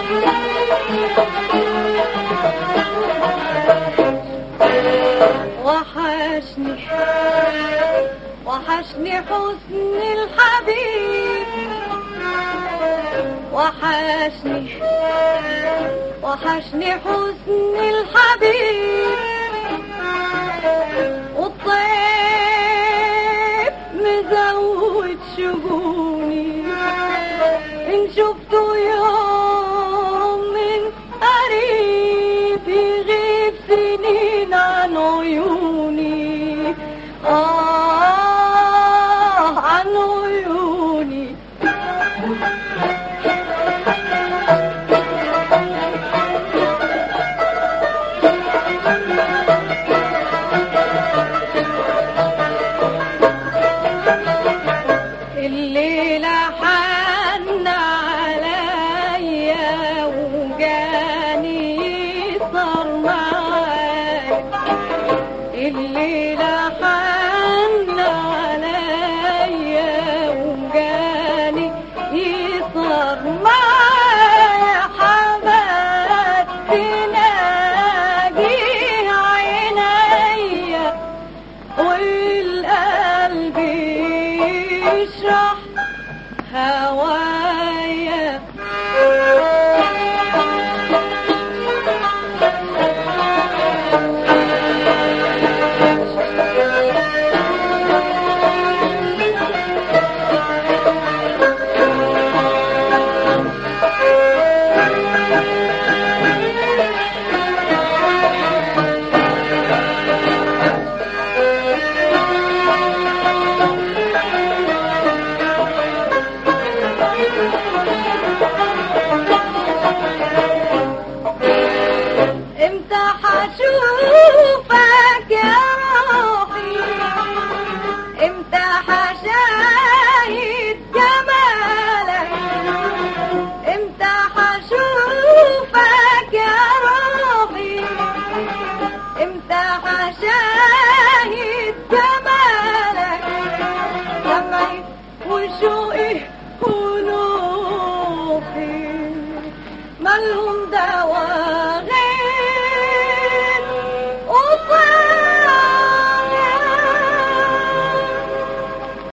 وحشني وحشني حسن الحبيب وحشني وحشني حسن الحبيب والطيب مزود شجوني إن شفته يوم من قريب يغيب سنين عن عيوني آه عن عيوني الليلة حن عليا وجاني صار معايا الليلة حن عليا وجاني صار معايا حبات تناجي عينيا والقلب يشرح هوايا